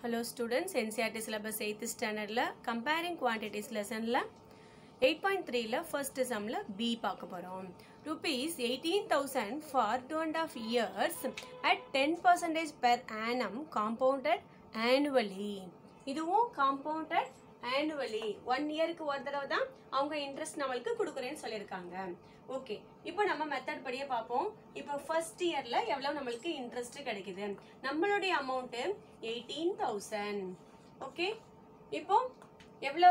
hello students NCERT syllabus eighth ஸ்டாண்டர்டில் comparing quantities லெசனில் eight point த்ரீல ஃபர்ஸ்ட் சம்மில் பி பார்க்க போகிறோம் rupees eighteen thousand for two and half years at ten percentage per annum compounded annually இதுவும் compounded annually one இயருக்கு ஒரு தடவை தான் அவங்க இன்ட்ரெஸ்ட் நம்மளுக்கு கொடுக்குறேன்னு சொல்லியிருக்காங்க ஓகே இப்போ நம்ம மெத்தட் படியே பார்ப்போம் இப்போ ஃபர்ஸ்ட் இயர்ல எவ்வளவு நம்மளுக்கு இன்ட்ரெஸ்ட் கிடைக்குது நம்மளுடைய அமௌண்ட் எயிட்டீன் தௌசண்ட் ஓகே இப்போ எவ்வளோ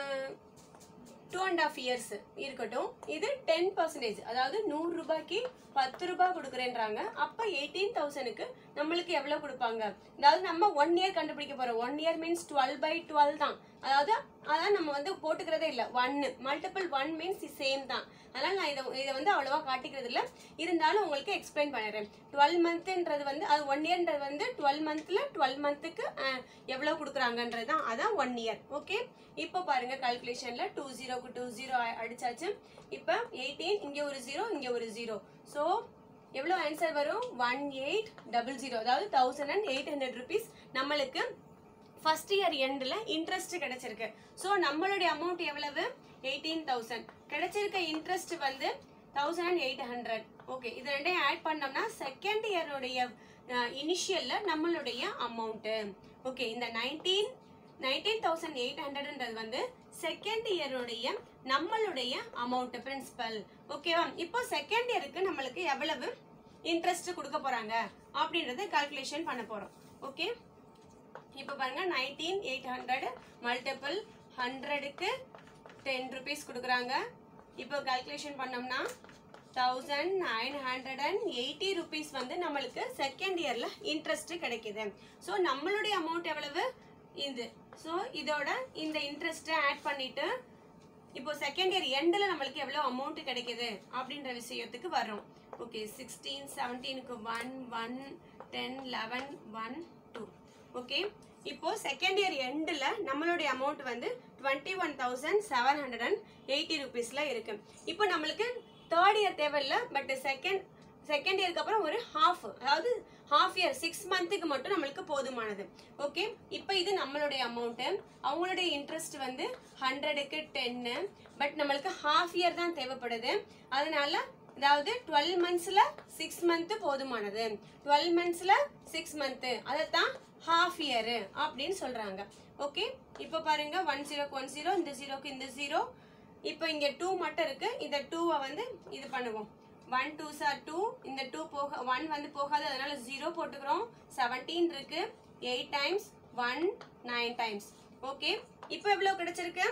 டூ அண்ட் ஆஃப் இயர்ஸ் இருக்கட்டும் இது டென் பர்சன்டேஜ் அதாவது நூறு ரூபாய்க்கு பத்து ரூபாய் கொடுக்குறேன்றாங்க அப்ப எயிட்டீன் தௌசண்ட்க்கு நம்மளுக்கு எவ்வளவு கொடுப்பாங்க அதாவது நம்ம ஒன் இயர் கண்டுபிடிக்க போறோம் one year means twelve by twelve தான் அதாவது அதான் நம்ம வந்து போட்டுக்கிறதே இல்லை ஒன்னு மல்டிபிள் ஒன் மீன்ஸ் சேம் தான் அதனால நான் இதை இதை வந்து அவ்வளவா காட்டிக்கிறது இல்லை இருந்தாலும் உங்களுக்கு எக்ஸ்பிளைன் பண்ணிடுறேன் டுவெல் மந்த்ன்றது வந்து அது ஒன் இயர்ன்றது வந்து டுவெல் மந்த்ல டுவெல் மந்த்துக்கு எவ்வளவு கொடுக்குறாங்கன்றது தான் அதான் ஒன் இயர் ஓகே இப்போ பாருங்க கால்குலேஷன்ல டூ ஜீரோக்கு டூ ஜீரோ அடிச்சாச்சு இப்போ எயிட்டீன் இங்க ஒரு ஜீரோ இங்க ஒரு ஜீரோ ஸோ எவ்வளோ ஆன்சர் வரும் ஒன் எயிட் டபுள் ஜீரோ அதாவது thousand and eight hundred rupees நம்மளுக்கு ஃபர்ஸ்ட் இயர் எண்டில் இன்ட்ரெஸ்ட் கிடைச்சிருக்கு ஸோ நம்மளுடைய அமௌண்ட் எவ்வளவு எயிட்டீன் தௌசண்ட் கிடைச்சிருக்க இன்ட்ரெஸ்ட் வந்து thousand and eight hundred okay இது ரெண்டையும் ஆட் பண்ணோம்னா செகண்ட் இயருடைய இனிஷியல்ல நம்மளுடைய அமௌண்ட்டு ஓகே இந்த நைன்டீன் நைன்டீன் தௌசண்ட் எயிட் ஹண்ட்ரட்ன்றது வந்து செகண்ட் இயருடைய நம்மளுடைய அமௌண்ட் பிரின்சிபல் ஓகேவா இப்போ செகண்ட் இயருக்கு நம்மளுக்கு எவ்வளவு இன்ட்ரெஸ்ட் கொடுக்க போறாங்க அப்படின்றத கால்குலேஷன் பண்ண போறோம் ஓகே இப்போ பாருங்க நைன்டீன் எயிட் ஹண்ட்ரட் மல்டிபிள் ஹண்ட்ரடுக்கு டென் ருபீஸ் கொடுக்குறாங்க இப்போ கால்குலேஷன் பண்ணோம்னா thousand nine hundred and eighty rupees வந்து நம்மளுக்கு செகண்ட் இயர்ல இன்ட்ரெஸ்ட் கிடைக்குது ஸோ நம்மளுடைய அமௌண்ட் எவ்வளவு இது ஸோ இதோட இந்த இன்ட்ரெஸ்ட்டை ஆட் பண்ணிட்டு இப்போ செகண்ட் இயர் எண்டில் நம்மளுக்கு எவ்வளோ அமௌண்ட் கிடைக்குது அப்படின்ற விஷயத்துக்கு வர்றோம் ஓகே சிக்ஸ்டீன் செவன்டீனுக்கு one one ten eleven one two okay இப்போ செகண்ட் இயர் எண்டில் நம்மளுடைய அமௌண்ட் வந்து twenty one thousand seven hundred and eighty ருபீஸில் இருக்கு இப்போ நம்மளுக்கு தேர்ட் இயர் தேவையில்லை பட் செகண்ட் செகண்ட் இயருக்கு அப்புறம் ஒரு ஹாஃப் அதாவது ஹாஃப் இயர் சிக்ஸ் மந்த்துக்கு மட்டும் நம்மளுக்கு போதுமானது ஓகே இப்போ இது நம்மளுடைய அமௌண்ட்டு அவங்களுடைய இன்ட்ரெஸ்ட் வந்து ஹண்ட்ரடுக்கு டென்னு பட் நம்மளுக்கு ஹாஃப் இயர் தான் தேவைப்படுது அதனால அதாவது டுவெல் மந்த்ஸ்ல சிக்ஸ் மந்த் போதுமானது டுவெல் மந்த்ஸ்ல சிக்ஸ் மந்த் அதைத்தான் ஹாஃப் இயர் அப்படின்னு சொல்றாங்க ஓகே இப்போ பாருங்க ஒன் ஜீரோக்கு ஒன் ஜீரோ இந்த ஜீரோக்கு இந்த ஜீரோ இப்போ இங்க டூ மட்டும் இருக்கு இந்த டூவை வந்து இது பண்ணுவோம் ஒன் டூ சார் டூ இந்த டூ போக ஒன் வந்து போகாது அதனால ஜீரோ போட்டுக்கிறோம் செவன்டீன் இருக்கு eight times one nine times okay இப்போ எவ்வளவு கிடைச்சிருக்கு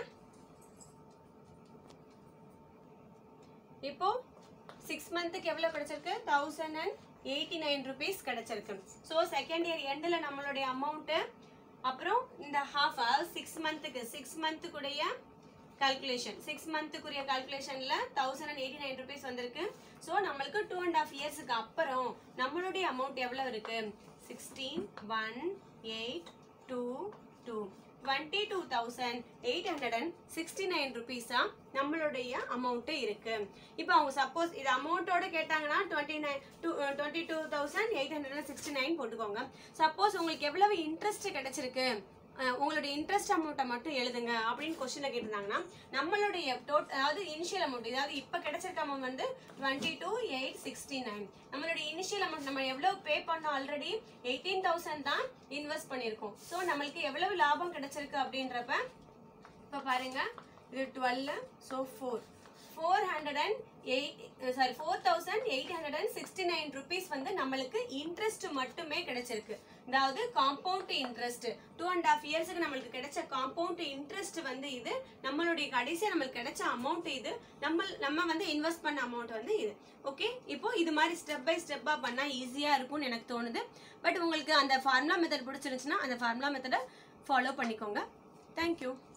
இப்போ சிக்ஸ் மந்த்துக்கு எவ்வளவு கிடைச்சிருக்கு thousand and eighty nine rupees கிடைச்சிருக்கு ஸோ செகண்ட் இயர் எண்டில் நம்மளுடைய அமௌண்ட்டு அப்புறம் இந்த ஹாஃப் அதாவது சிக்ஸ் மந்த்துக்கு சிக்ஸ் மந்த்துக்குடைய கால்குலேஷன் சிக்ஸ் மந்த்துக்குரிய கால்குலேஷன்ல thousand and eighty nine rupees வந்திருக்கு ஸோ நம்மளுக்கு டூ அண்ட் ஹாஃப் இயர்ஸுக்கு அப்புறம் நம்மளுடைய அமௌண்ட் எவ்வளவு இருக்கு sixteen one eight two two twenty two thousand eight hundred and sixty nine ருபீஸா நம்மளுடைய அமௌண்ட்டு இருக்கு இப்போ அவங்க சப்போஸ் இது அமௌண்ட்டோட கேட்டாங்கன்னா twenty nine two twenty two thousand eight hundred and sixty nine போட்டுக்கோங்க சப்போஸ் உங்களுக்கு எவ்வளவு இன்ட்ரெஸ்ட் கிடைச்சிருக்கு உங்களுடைய இன்ட்ரெஸ்ட் அமௌண்ட்டை மட்டும் எழுதுங்க அப்படின்னு கொஸ்டின்ல கேட்டிருந்தாங்கன்னா நம்மளுடைய டோட் அதாவது இனிஷியல் அமௌண்ட் அதாவது இப்போ கிடைச்சிருக்க அமௌண்ட் வந்து twenty two eight sixty nine நம்மளுடைய இனிஷியல் அமௌண்ட் நம்ம எவ்வளவு பே பண்ணோம் ஆல்ரெடி எயிட்டீன் தௌசண்ட் தான் இன்வெஸ்ட் பண்ணியிருக்கோம் ஸோ நம்மளுக்கு எவ்வளவு லாபம் கிடைச்சிருக்கு அப்படின்றப்ப இப்போ பாருங்க இது twelve so four four hundred and eight sorry four thousand eight hundred and sixty nine rupees வந்து நம்மளுக்கு இன்ட்ரெஸ்ட் மட்டுமே கிடைச்சிருக்கு அதாவது compound interest two and half years நம்மளுக்கு கிடைச்ச காம்பவுண்ட் இன்ட்ரெஸ்ட் வந்து இது நம்மளுடைய கடைசியாக நம்மளுக்கு கிடைச்ச அமௌண்ட் இது நம்ம நம்ம வந்து இன்வெஸ்ட் பண்ண அமௌண்ட் வந்து இது ஓகே இப்போ இது மாதிரி ஸ்டெப் பை ஸ்டெப்பாக பண்ணால் ஈஸியாக இருக்கும்னு எனக்கு தோணுது பட் உங்களுக்கு அந்த ஃபார்முலா மெத்தட் பிடிச்சிருந்துச்சுன்னா அந்த ஃபார்முலா மெத்தடை ஃபாலோ பண்ணிக்கோங்க தேங்க்யூ